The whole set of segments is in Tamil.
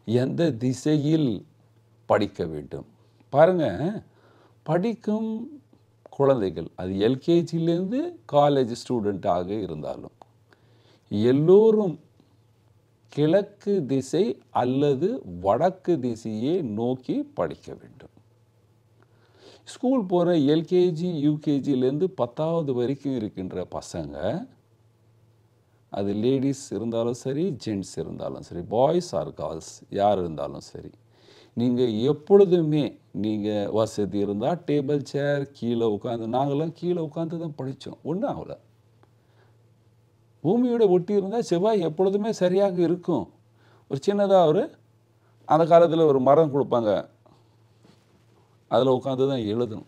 எந்த திசையில் படிக்க வேண்டும் பாருங்க படிக்கும் குழந்தைகள் அது எல்கேஜிலேருந்து காலேஜ் ஸ்டூடெண்ட்டாக இருந்தாலும் எல்லோரும் கிழக்கு திசை அல்லது வடக்கு திசையை நோக்கி படிக்க வேண்டும் ஸ்கூல் போகிற எல்கேஜி யூகேஜிலேருந்து பத்தாவது வரைக்கும் இருக்கின்ற பசங்க அது லேடிஸ் இருந்தாலும் சரி ஜென்ட்ஸ் இருந்தாலும் சரி பாய்ஸ் ஆர் கேர்ள்ஸ் யார் இருந்தாலும் சரி நீங்கள் எப்பொழுதுமே நீங்கள் வசதி இருந்தால் டேபிள் சேர் கீழே உட்காந்து நாங்களாம் கீழே உட்காந்து தான் படித்தோம் ஒன்றும் ஆகலை பூமியோட ஒட்டி இருந்தால் செவ்வாய் எப்பொழுதுமே சரியாக இருக்கும் ஒரு சின்னதாக ஒரு அந்த காலத்தில் ஒரு மரம் கொடுப்பாங்க அதில் உட்காந்து தான் எழுதணும்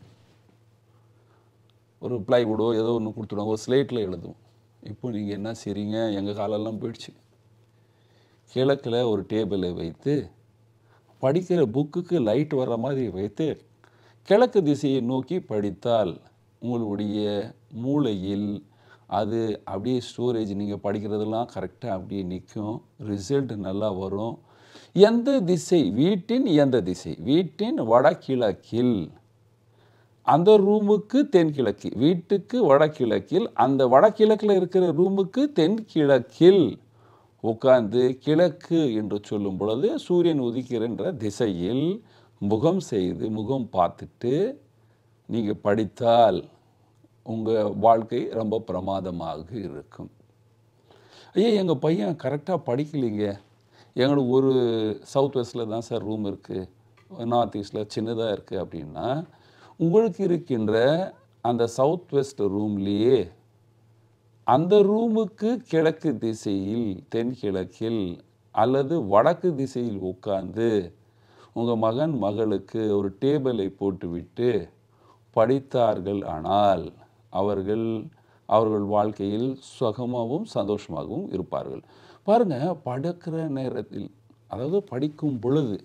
ஒரு ப்ளைவுடோ ஏதோ ஒன்று கொடுத்துடுவாங்க ஒரு ஸ்லேட்டில் எழுதுவோம் இப்போ நீங்கள் என்ன செய்றீங்க எங்கள் காலெல்லாம் போயிடுச்சு கிழக்கில் ஒரு டேபிளை வைத்து படிக்கிற புக்குக்கு லைட் வர்ற மாதிரி வைத்து கிழக்கு திசையை நோக்கி படித்தால் உங்களுடைய மூளையில் அது அப்படியே ஸ்டோரேஜ் நீங்கள் படிக்கிறதெல்லாம் கரெக்டாக அப்படியே நிற்கும் ரிசல்ட் நல்லா வரும் எந்த திசை வீட்டின் எந்த திசை வீட்டின் வடகிழக்கில் அந்த ரூமுக்கு தென்கிழக்கு வீட்டுக்கு வடகிழக்கில் அந்த வடகிழக்கில் இருக்கிற ரூமுக்கு தென்கிழக்கில் உட்கார்ந்து கிழக்கு என்று சொல்லும் பொழுது சூரியன் உதிக்கின்ற திசையில் முகம் செய்து முகம் பார்த்துட்டு நீங்கள் படித்தால் உங்கள் வாழ்க்கை ரொம்ப பிரமாதமாக இருக்கும் ஐயா எங்கள் பையன் கரெக்டாக படிக்கலைங்க எங்களுக்கு ஒரு சவுத் வெஸ்ட்டில் தான் சார் ரூம் இருக்குது நார்த் ஈஸ்டில் சின்னதாக இருக்குது அப்படின்னா உங்களுக்கு இருக்கின்ற அந்த சவுத் வெஸ்ட் ரூம்லேயே அந்த ரூமுக்கு கிழக்கு திசையில் தென்கிழக்கில் அல்லது வடக்கு திசையில் உட்கார்ந்து உங்கள் மகன் மகளுக்கு ஒரு டேபிளை போட்டுவிட்டு படித்தார்கள் ஆனால் அவர்கள் அவர்கள் வாழ்க்கையில் சுகமாகவும் சந்தோஷமாகவும் இருப்பார்கள் பாருங்க படுக்கிற நேரத்தில் அதாவது படிக்கும் பொழுது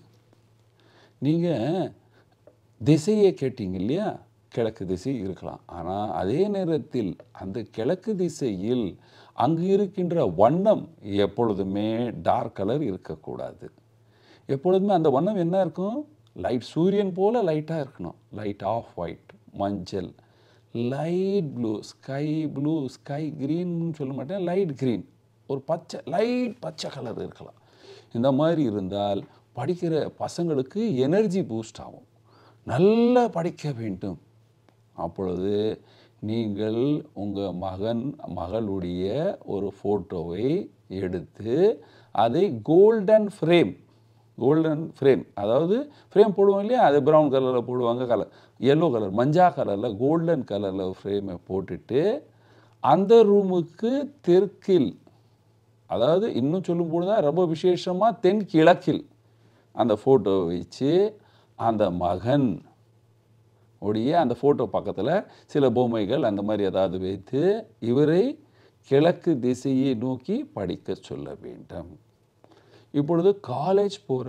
நீங்கள் திசையை கேட்டீங்க இல்லையா கிழக்கு திசை இருக்கலாம் ஆனால் அதே நேரத்தில் அந்த கிழக்கு திசையில் அங்கு இருக்கின்ற வண்ணம் எப்பொழுதுமே டார்க் கலர் இருக்கக்கூடாது எப்பொழுதுமே அந்த வண்ணம் என்ன இருக்கும் லைட் சூரியன் போல லைட்டாக இருக்கணும் லைட் ஆஃப் ஒயிட் மஞ்சள் light blue sky blue sky க்ரீன்னு சொல்ல மாட்டேன் லைட் க்ரீன் ஒரு பச்சை லைட் பச்சை கலர் இருக்கலாம் இந்த மாதிரி இருந்தால் படிக்கிற பசங்களுக்கு எனர்ஜி பூஸ்ட் ஆகும் நல்லா படிக்க வேண்டும் அப்பொழுது நீங்கள் உங்கள் மகன் மகளுடைய ஒரு ஃபோட்டோவை எடுத்து அதை கோல்டன் ஃப்ரேம் கோல்டன் ஃப்ரேம் அதாவது ஃப்ரேம் போடுவோம் இல்லையா அது ப்ரௌன் கலரில் போடுவாங்க கலர் எல்லோ கலர் மஞ்சா கலரில் கோல்டன் கலரில் ஃப்ரேமை போட்டுட்டு அந்த ரூமுக்கு தெற்கில் அதாவது இன்னும் சொல்லும்போது தான் ரொம்ப விசேஷமாக தென் கிழக்கில் அந்த ஃபோட்டோவை வச்சு அந்த மகன் உடைய அந்த ஃபோட்டோ பக்கத்தில் சில பொம்மைகள் அந்த மாதிரி ஏதாவது வைத்து இவரை கிழக்கு திசையை நோக்கி படிக்க சொல்ல வேண்டும் இப்பொழுது காலேஜ் போகிற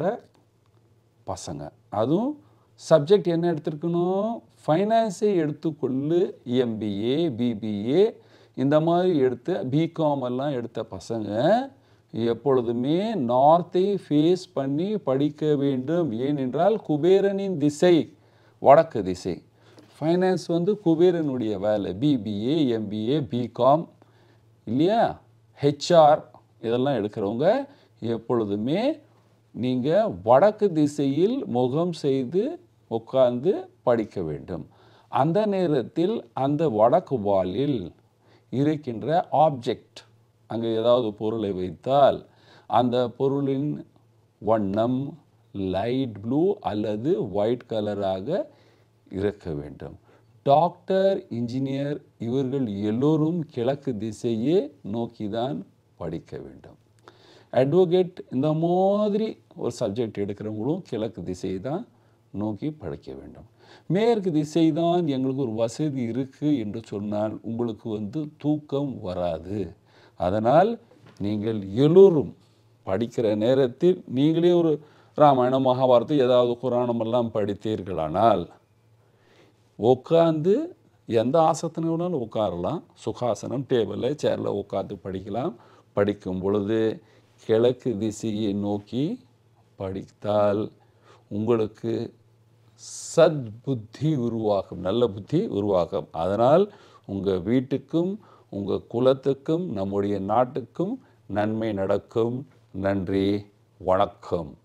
பசங்க அதுவும் சப்ஜெக்ட் என்ன எடுத்திருக்கணும் ஃபைனான்ஸை எடுத்துக்கொள்ளு எம்பிஏ பிபிஏ இந்த மாதிரி எடுத்த பிகாம் எல்லாம் எடுத்த பசங்க எப்பொழுதுமே நார்த்தை ஃபேஸ் பண்ணி படிக்க வேண்டும் ஏனென்றால் குபேரனின் திசை வடக்கு திசை ஃபைனான்ஸ் வந்து குபேரனுடைய வேலை பிபிஏ எம்பிஏ பிகாம் இல்லையா ஹெச்ஆர் இதெல்லாம் எடுக்கிறவங்க எப்பொழுதுமே நீங்கள் வடக்கு திசையில் முகம் செய்து உட்கார்ந்து படிக்க வேண்டும் அந்த நேரத்தில் அந்த வடக்கு வாலில் இருக்கின்ற ஆப்ஜெக்ட் அங்கே ஏதாவது பொருளை வைத்தால் அந்த பொருளின் வண்ணம் லைட் ப்ளூ அல்லது ஒயிட் கலராக இருக்க வேண்டும் டாக்டர் இன்ஜினியர் இவர்கள் எல்லோரும் கிழக்கு திசையே நோக்கி தான் படிக்க வேண்டும் அட்வொகேட் இந்த மாதிரி ஒரு சப்ஜெக்ட் எடுக்கிறவங்களும் கிழக்கு திசையை தான் நோக்கி படிக்க வேண்டும் மேற்கு திசை தான் எங்களுக்கு ஒரு வசதி இருக்குது என்று சொன்னால் உங்களுக்கு வந்து தூக்கம் வராது அதனால் நீங்கள் எல்லோரும் படிக்கிற நேரத்தில் நீங்களே ஒரு ராமாயணம் மகாபாரதம் ஏதாவது புராணம் எல்லாம் படித்தீர்களானால் உட்காந்து எந்த ஆசனத்தில் வேணாலும் உட்காரலாம் சுகாசனம் டேபிளில் சேரில் உட்காந்து படிக்கலாம் படிக்கும் பொழுது கிழக்கு திசையை நோக்கி படித்தால் உங்களுக்கு சத் புத்தி உருவாகும் நல்ல புத்தி உருவாகும் அதனால் உங்கள் வீட்டுக்கும் உங்கள் குலத்துக்கும் நம்முடைய நாட்டுக்கும் நன்மை நடக்கும் நன்றி வணக்கம்